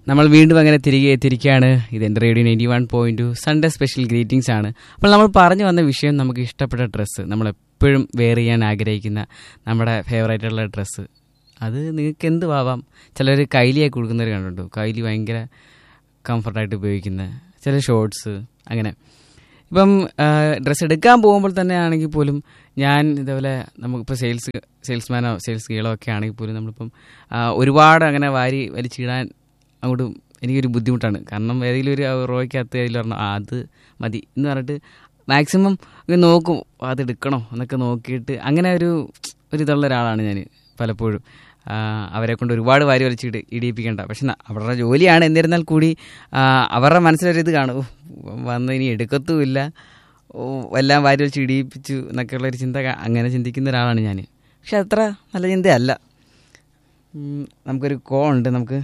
നമ്മൾ വീണ്ടും അങ്ങനെ തിരികെ എത്തിയിരിക്കുകയാണ് ഇത് എൻ്റെ radio ninety one point two Sunday special greetings ആണ് അപ്പോൾ നമ്മൾ പറഞ്ഞു വന്ന വിഷയം നമുക്ക് ഇഷ്ടപ്പെട്ട ഡ്രസ്സ് നമ്മൾ എപ്പോഴും വെയർ ചെയ്യാൻ ആഗ്രഹിക്കുന്ന നമ്മുടെ ഫേവറേറ്റ് ഉള്ള ഡ്രസ്സ് അത് നിങ്ങൾക്ക് എന്ത് ആവാം ചിലർ കൈലിയായി കൊടുക്കുന്നവർ കണ്ടിട്ടു കൈലി ഭയങ്കര കംഫർട്ടായിട്ട് ഉപയോഗിക്കുന്ന ചില ഷോർട്സ് അങ്ങനെ ഇപ്പം ഡ്രസ്സ് എടുക്കാൻ പോകുമ്പോൾ തന്നെ ആണെങ്കിൽ പോലും ഞാൻ ഇതേപോലെ നമുക്കിപ്പോൾ സെയിൽസ് സെയിൽസ്മാനോ സെയിൽസ് ഗീളോ ഒക്കെ ആണെങ്കിൽ പോലും നമ്മളിപ്പം ആ, ഒരുപാട് അങ്ങനെ വാരി വലിച്ചിടാൻ അങ്ങോട്ട് എനിക്കൊരു ബുദ്ധിമുട്ടാണ് കാരണം ഏതെങ്കിലും ഒരു റോയ്ക്കകത്ത് അതിൽ പറഞ്ഞു ആ അത് മതി എന്ന് പറഞ്ഞിട്ട് മാക്സിമം നോക്കും അത് എടുക്കണോ എന്നൊക്കെ നോക്കിയിട്ട് അങ്ങനെ ഒരു ഒരു ഇതുള്ള ഒരാളാണ് ഞാൻ പലപ്പോഴും ആ, അവരെ കൊണ്ട് ഒരുപാട് വാരി വലിച്ചിട്ട് ഇടിയിപ്പിക്കേണ്ട പക്ഷെ ന- അവരുടെ ജോലിയാണ് എന്നിരുന്നാൽ കൂടി ആ, അവരുടെ മനസ്സിലൊരിത് കാണും "ഉഫ്, വന്ന് ഇനി എടുക്കത്തുമില്ല ഓ, എല്ലാം വാരി വലിച്ച് ഇടിയിപ്പിച്ചു എന്നൊക്കെയുള്ള ഒരു ചിന്ത ക- അങ്ങനെ ചിന്തിക്കുന്ന ഒരാളാണ് ഞാൻ പക്ഷെ അത്ര നല്ല ചിന്തയല്ല ഉം, നമുക്കൊരു കോൾ ഉണ്ട് നമുക്ക്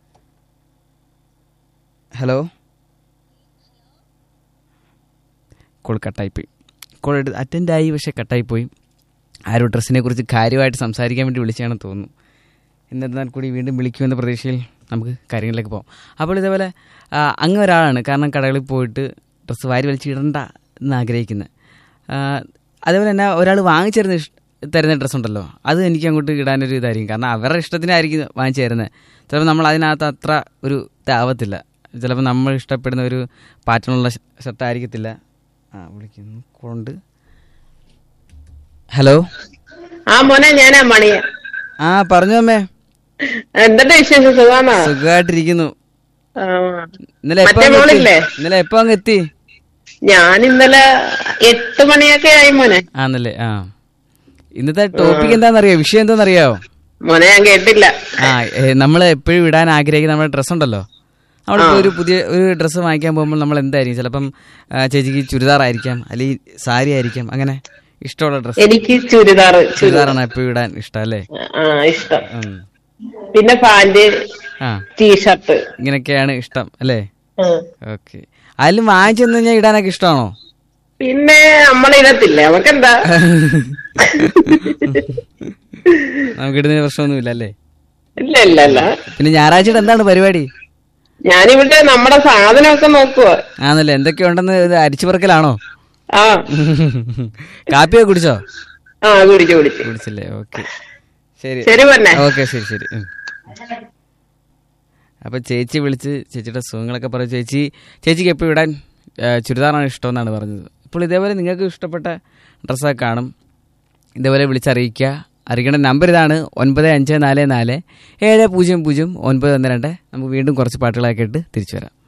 ഹലോ കോൾ കട്ടായിപ്പോയി കോൾ എടുത്ത് അറ്റൻഡായി പക്ഷെ കട്ടായിപ്പോയി ആരോ ഡ്രസ്സിനെ കുറിച്ച് കാര്യമായിട്ട് സംസാരിക്കാൻ വേണ്ടി വിളിച്ചാണെന്ന് തോന്നുന്നു എന്നിരുന്നാൽ കൂടി വീണ്ടും വിളിക്കുമെന്ന പ്രതീക്ഷയിൽ നമുക്ക് കാര്യങ്ങളിലേക്ക് പോകാം അപ്പോൾ ഇതേപോലെ ആ, അങ്ങ് ഒരാളാണ് കാരണം കടകളിൽ പോയിട്ട് ഡ്രസ്സ് വാരി വലിച്ചിടണ്ട എന്ന് ആഗ്രഹിക്കുന്നത് ആ, അതേപോലെ തന്നെ ഒരാൾ വാങ്ങിച്ചിരുന്ന ഇഷ് തരുന്ന ഡ്രസ്സ് ഉണ്ടല്ലോ അത് എനിക്ക് അങ്ങോട്ട് ഇടാനൊരു ഇതായിരിക്കും കാരണം അവരുടെ ഇഷ്ടത്തിനായിരിക്കും വാങ്ങിച്ചു തരുന്നത് ചിലപ്പോൾ നമ്മൾ അതിനകത്ത് അത്ര ഒരു ഇതാവത്തില്ല ചിലപ്പോൾ നമ്മൾ ഇഷ്ടപ്പെടുന്ന ഒരു പാറ്റേണുള്ള ഷർട്ട് ആയിരിക്കത്തില്ല ആ വിളിക്കുന്നു കൊണ്ട് ഹലോ ആ മോനെ ഞാനാ മണിയ ആ പറഞ്ഞു അമ്മേ എന്തുണ്ട് വിശേഷം സുഖാണോ സുഖമായിട്ടിരിക്കുന്നു ആ. ഇന്നലെ എപ്പോ മറ്റേ അങ്ങ് എത്തി? മോളില്ലേ? ഇന്നലെ എപ്പോ അങ്ങ് എത്തി ഞാൻ ഇന്നലെ എട്ട് മണിയൊക്കെ ആയി മോനെ ആന്നല്ലേ ആ ഇന്നത്തെ ടോപ്പിക് എന്താണെന്നറിയോ വിഷയം എന്താണെന്നറിയാവോ മോനെ ഞാൻ കേട്ടില്ല ആ നമ്മൾ എപ്പോഴും ഇടാൻ ആഗ്രഹിക്കുന്ന നമ്മുടെ ഡ്രസ്സ് ഉണ്ടല്ലോ നമ്മളിപ്പോൾ ഒരു പുതിയ ഒരു ഡ്രസ്സ് വാങ്ങിക്കാൻ പോകുമ്പോൾ നമ്മൾ എന്തായിരിക്കും ചിലപ്പം ആ, ചേച്ചിക്ക് ചുരിദാർ ആയിരിക്കാം അല്ലെങ്കിൽ സാരി ആയിരിക്കാം അങ്ങനെ ഇഷ്ടമുള്ള ഡ്രസ്സ് എനിക്ക് ചുരിദാർ ചുരിദാറാണ് എപ്പോഴും ഇടാൻ ഇഷ്ടം അല്ലേ ആ ഇഷ്ടം ഉം. പിന്നെ പാന്റ് ആ ടീഷർട്ട് ഇങ്ങനെയൊക്കെയാണ് ഇഷ്ടം അല്ലേ ഓക്കെ അതിലും വാങ്ങിച്ചു തന്നു കഴിഞ്ഞാൽ ഇടാനൊക്കെ ഇഷ്ടമാണോ പിന്നെ നമ്മളിടത്തില്ലേ നമുക്കെന്താ നമുക്ക് ഇടുന്നതിന് പ്രശ്നമൊന്നുമില്ല അല്ലേ ഇല്ല ഇല്ല ഇല്ല പിന്നെ ഞായറാഴ്ചയുടെ എന്താണ് പരിപാടി ഞാനിവിടെ നമ്മുടെ സാധനമൊക്കെ നോക്കുക ആന്നല്ലേ എന്തൊക്കെയുണ്ടെന്ന് ഇത് അരിച്ചു പറക്കലാണോ ആ കാപ്പിയൊക്കെ കുടിച്ചോ ആ കുടിച്ചു കുടിച്ചു കുടിച്ചില്ലേ ഓക്കെ ശരി ശരി പറഞ്ഞേ ഓക്കെ ശരി ശരി ഉം. അപ്പൊ ചേച്ചി വിളിച്ച് ചേച്ചിയുടെ സുഖങ്ങളൊക്കെ പറഞ്ഞു ചേച്ചി ചേച്ചിക്ക് എപ്പോൾ ഇടാൻ ആ, ചുരിദാറാണ് ഇഷ്ടമെന്നാണ് പറഞ്ഞത് ഇപ്പോൾ ഇതേപോലെ നിങ്ങൾക്ക് ഇഷ്ടപ്പെട്ട ഡ്രസ്സൊക്കെ കാണും ഇതേപോലെ വിളിച്ചറിയിക്കുക അറിയിക്കേണ്ട നമ്പർ ഇതാണ് ഒൻപത് അഞ്ച് നാല് നാല് ഏഴ് പൂജ്യം പൂജ്യം ഒൻപത് ഒന്ന് രണ്ട് നമുക്ക് വീണ്ടും കുറച്ച് പാട്ടുകളൊക്കെ ഇട്ട് തിരിച്ചു വരാം